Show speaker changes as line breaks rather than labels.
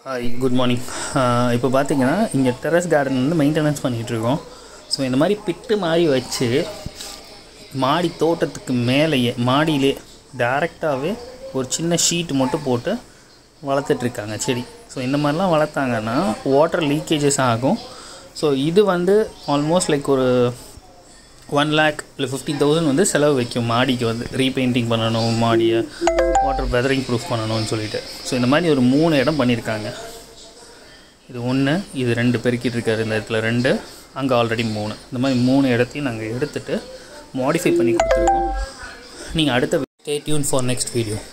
hi good morning இப்போ பார்த்தீங்கன்னா இங்கே டெரஸ் கார்டன் வந்து மெயின்டெனன்ஸ் பண்ணிகிட்ருக்கோம் ஸோ இந்த மாதிரி பிட்டு மாதிரி வச்சு மாடி தோட்டத்துக்கு மேலேயே மாடியிலே டேரெக்டாகவே ஒரு சின்ன ஷீட் மட்டும் போட்டு வளர்த்துட்ருக்காங்க செடி ஸோ இந்த மாதிரிலாம் வளர்த்தாங்கன்னா வாட்டர் லீக்கேஜஸ் ஆகும் ஸோ இது வந்து ஆல்மோஸ்ட் லைக் ஒரு ஒன் லேக் இல்லை ஃபிஃப்டி தௌசண்ட் வந்து செலவு வைக்கும் மாடிக்கு வந்து ரீபெயிண்டிங் பண்ணணும் மாடியை வாட்டர் வெதரிங் ப்ரூஃப் பண்ணணும்னு சொல்லிட்டு ஸோ இந்த மாதிரி ஒரு மூணு இடம் பண்ணியிருக்காங்க இது ஒன்று இது ரெண்டு பெருக்கிட்டு இருக்காரு இந்த இடத்துல ரெண்டு அங்கே ஆல்ரெடி மூணு இந்த மாதிரி மூணு இடத்தையும் நாங்கள் எடுத்துகிட்டு மாடிஃபை பண்ணி கொடுத்துருக்கோம் நீங்கள் அடுத்த stay tuned for next video